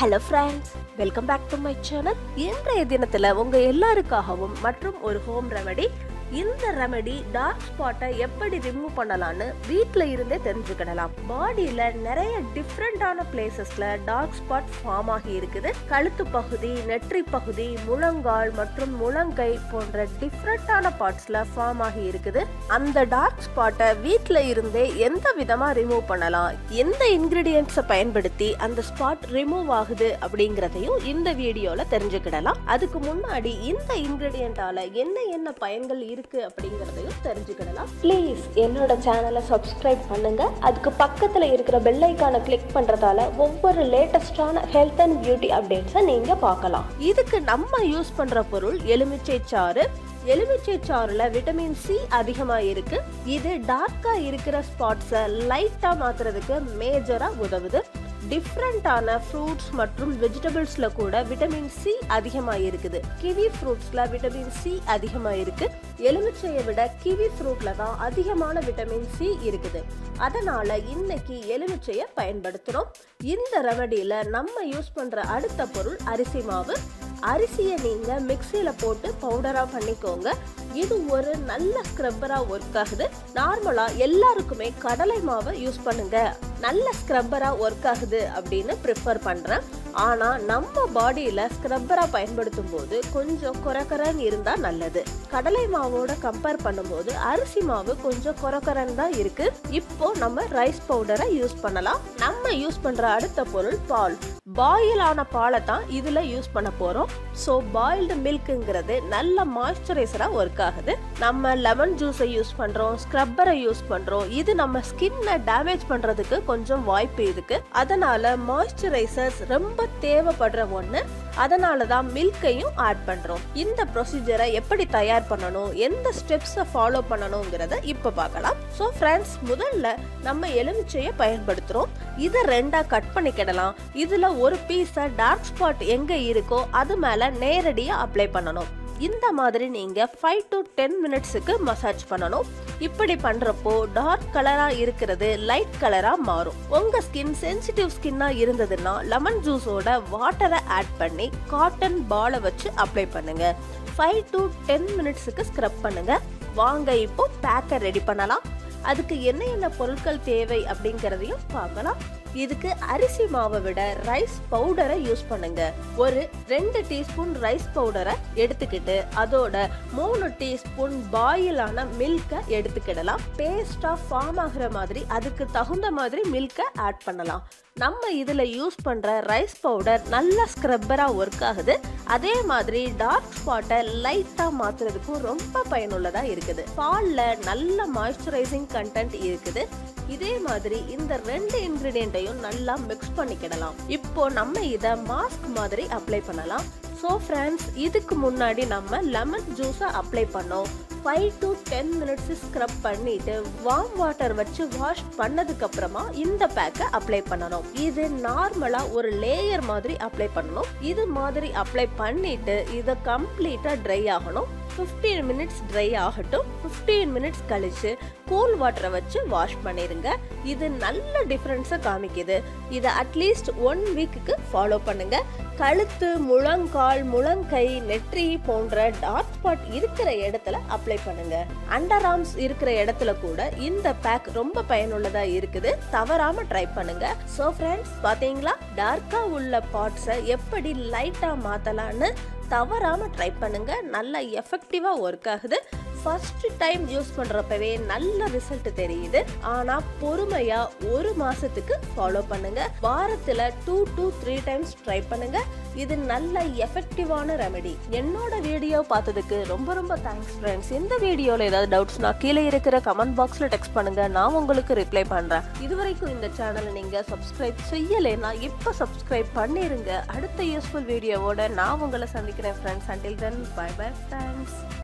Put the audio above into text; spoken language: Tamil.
hello friends welcome back to my channel இன்றைய தினத்துல உங்க எல்லாருக்காகவும் மற்றும் ஒரு ஹோம் ரெமெடி இந்த ரெமெடி டார்க் ஸ்பாட்டை எப்படி ரிமூவ் பண்ணலாம்னு வீட்ல இருந்தே தெரிஞ்சுக்கிடலாம் பாடியில நிறைய டிஃப்ரெண்டான பிளேசஸ்ல டார்க் ஸ்பாட் ஃபார்ம் ஆகி இருக்குது கழுத்து பகுதி நெற்றி பகுதி முழங்கால் மற்றும் முழங்கை போன்ற டிஃப்ரெண்டான பார்ட்ஸ்ல ஃபார்ம் ஆகி இருக்குது அந்த டார்க் ஸ்பாட்டை வீட்ல இருந்தே எந்த விதமா ரிமூவ் பண்ணலாம் எந்த இன்கிரீடியன்ஸை பயன்படுத்தி அந்த ஸ்பாட் ரிமூவ் ஆகுது அப்படிங்கறதையும் இந்த வீடியோல தெரிஞ்சுக்கிடலாம் அதுக்கு முன்னாடி இந்த இன்கிரீடியண்டால என்ன என்ன பயன்கள் இருக்கு அப்படிங்கறதையும் தெரிஞ்சுக்கிடலாம் ப்ளீஸ் என்னோட சேனலை சப்ஸ்கிரைப் பண்ணுங்க அதுக்கு பக்கத்துல இருக்கிற பெல் ஐக்கானை கிளிக் பண்றதால ஒவ்வொரு லேட்டஸ்டான ஹெல்த் அண்ட் பியூட்டி அப்டேட்ஸை நீங்க பார்க்கலாம் இதுக்கு நம்ம யூஸ் பண்ற பொருள் எலுமிச்சை சாறு எலுமிச்சை சாறுல விட்டமின் சி அதிகமா இருக்கு இது டார்க்கா இருக்கிற ஸ்பாட்ஸை லைட்டா மாத்துறதுக்கு மேஜரா உதவுது டிஃப்ரெண்டான ஃப்ரூட்ஸ் மற்றும் வெஜிடபிள்ஸ்ல கூட விட்டமின் சி அதிகமா இருக்குது கிவி ஃப்ரூட்ஸ்ல விட்டமின் சி அதிகமா இருக்கு எலுமிச்சையை விட கிவி ஃப்ரூட்ல தான் அதிகமான விட்டமின் சி இருக்குது அதனால இன்னைக்கு எலுமிச்சையை பயன்படுத்துறோம் இந்த ரெமடியில நம்ம யூஸ் பண்ற அடுத்த பொருள் அரிசி மாவு அரிசியை நீங்க மிக்சியில போட்டு பவுடரா பண்ணிக்கோங்க இது ஒரு நல்ல ஸ்க்ரப்பரா ஒர்க் ஆகுது நார்மலா எல்லாருக்குமே கடலை மாவை யூஸ் பண்ணுங்க நல்ல ஸ்க்ரப்பரா ஒர்க் ஆகுது அப்படின்னு ப்ரிஃபர் பண்றேன் ஆனா நம்ம பாடியில ஸ்க்ரப்பரா பயன்படுத்தும் போது கொஞ்சம் குறக்கரன்னு இருந்தா நல்லது கடலை மாவோட கம்பேர் பண்ணும்போது அரிசி மாவு கொஞ்சம் குறக்கரன்னு தான் இருக்கு இப்போ நம்ம ரைஸ் பவுடரை யூஸ் பண்ணலாம் நம்ம யூஸ் பண்ற அடுத்த பொருள் பால் பாயில் ஆன பாலை தான் இதுல யூஸ் பண்ண போறோம் ஸோ பாயில்டு மில்க்குங்கிறது நல்ல மாய்ஸ்சரைசரா ஒர்க் ஆகுது நம்ம லெமன் ஜூஸை யூஸ் பண்றோம் ஸ்க்ரப்பரை யூஸ் பண்றோம் இது நம்ம ஸ்கின்னை டேமேஜ் பண்றதுக்கு கொஞ்சம் வாய்ப்பு இருக்கு அதனால மாய்ஸ்சரைசர்ஸ் ரொம்ப தேவைப்படுற ஒண்ணு அதனால தான் மில்கையும் ஆட் பண்றோம் இந்த ப்ரொசீஜரை எப்படி தயார் பண்ணணும் எந்த ஸ்டெப்ஸை ஃபாலோ பண்ணணுங்கிறத இப்போ பார்க்கலாம் ஸோ ஃப்ரெண்ட்ஸ் முதல்ல நம்ம எலுமிச்சையை பயன்படுத்துறோம் இதை ரெண்டா கட் பண்ணிக்கிடலாம் இதுல ஒரு பீஸை டார்க் ஸ்பாட் எங்க இருக்கோ அது மேல நேரடியா அப்ளை பண்ணணும் இந்த மாதிரி நீங்க ஃபைவ் டு டென் மினிட்ஸுக்கு மசாஜ் பண்ணணும் இப்படி பண்றப்போ டார்க் கலரா இருக்கிறது லைட் கலரா மாறும் உங்க ஸ்கின் சென்சிட்டிவ் ஸ்கின்னா இருந்ததுன்னா லெமன் ஜூஸோட வாட்டரை ஆட் பண்ணி காட்டன் பாலை வச்சு அப்ளை பண்ணுங்க ஃபைவ் டு டென் மினிட்ஸுக்கு ஸ்க்ரப் பண்ணுங்க வாங்க இப்போ பேக்கை ரெடி பண்ணலாம் அதுக்கு என்ன என்ன பொருட்கள் தேவை அப்படிங்கறதையும் பார்க்கலாம் இதுக்கு அரிசி மாவை விட ரைஸ் பவுடரை யூஸ் பண்ணுங்க ஒரு ரெண்டு டீஸ்பூன் ரைஸ் பவுடரை எடுத்துக்கிட்டு அதோட மூணு டீஸ்பூன் பாயிலான மில்கை எடுத்துக்கிடலாம் பேஸ்டா ஃபார்ம் ஆகுற மாதிரி அதுக்கு தகுந்த மாதிரி மில்கை ஆட் பண்ணலாம் நம்ம இதுல யூஸ் பண்ற ரைஸ் பவுடர் நல்ல ஸ்க்ரப்பரா ஒர்க் ஆகுது அதே மாதிரி டார்க் ஸ்பாட்டை லைட்டா மாத்துறதுக்கும் ரொம்ப பயனுள்ளதா இருக்குது பால்ல நல்ல மாய்ஸ்சரைசிங் கண்டென்ட் இருக்குது இதே மாதிரி இந்த ரெண்டு இன்கிரீடியண்ட்டையும் நல்லா மிக்ஸ் பண்ணிக்கிடலாம் இப்போ நம்ம இதை மாஸ்க் மாதிரி அப்ளை பண்ணலாம் ஸோ ஃப்ரெண்ட்ஸ் இதுக்கு முன்னாடி நம்ம லெமன் ஜூஸை அப்ளை பண்ணோம் five to ten minutes scrub பண்ணிட்டு வார்ம் வாட்டர் வச்சு வாஷ் பண்ணதுக்கு அப்புறமா இந்த பேக்கை அப்ளை பண்ணணும் இது நார்மலா ஒரு லேயர் மாதிரி அப்ளை பண்ணணும் இது மாதிரி அப்ளை பண்ணிட்டு இதை கம்ப்ளீட்டா ட்ரை ஆகணும் 15 மினிட்ஸ் ட்ரை ஆகட்டும் 15 மினிட்ஸ் கழிச்சு கூல் வாட்டரை வச்சு வாஷ் பண்ணிருங்க இது நல்ல டிஃப்ரென்ஸை காமிக்குது இதை அட்லீஸ்ட் ஒன் வீக்குக்கு ஃபாலோ பண்ணுங்க கழுத்து முழங்கால் முழங்கை நெற்றி போன்ற டார்க் ஸ்பாட் இருக்கிற இடத்துல அப்ளை பண்ணுங்க அண்டர் ஆர்ம்ஸ் இருக்கிற இடத்துல கூட இந்த பேக் ரொம்ப பயனுள்ளதா இருக்குது தவறாம ட்ரை பண்ணுங்க சோ ஃப்ரெண்ட்ஸ் பாத்தீங்களா டார்க்கா உள்ள பார்ட்ஸை எப்படி லைட்டா மாத்தலாம்னு தவறாம ட்ரை பண்ணுங்க நல்லா எஃபெக்டிவா ஒர்க் ஆகுது ஃபர்ஸ்ட் டைம் யூஸ் பண்றப்பவே நல்ல ரிசல்ட் தெரியுது ஆனா பொறுமையா ஒரு மாசத்துக்கு ஃபாலோ பண்ணுங்க வாரத்துல two to three times try பண்ணுங்க இது நல்ல எஃபெக்டிவான ரெமெடி என்னோட வீடியோ பார்த்ததுக்கு ரொம்ப ரொம்ப தேங்க்ஸ் ஃப்ரெண்ட்ஸ் இந்த வீடியோல ஏதாவது டவுட்ஸ்னா கீழே இருக்கிற கமெண்ட் பாக்ஸ்ல டெக்ஸ்ட் பண்ணுங்க நான் உங்களுக்கு ரிப்ளை பண்றேன் இதுவரைக்கும் இந்த சேனலை நீங்க சப்ஸ்கிரைப் செய்யலைன்னா இப்ப சப்ஸ்கிரைப் பண்ணிருங்க அடுத்த யூஸ்ஃபுல் வீடியோவோட நான் உங்களை சந்திக்கிறேன் friends until then bye bye thanks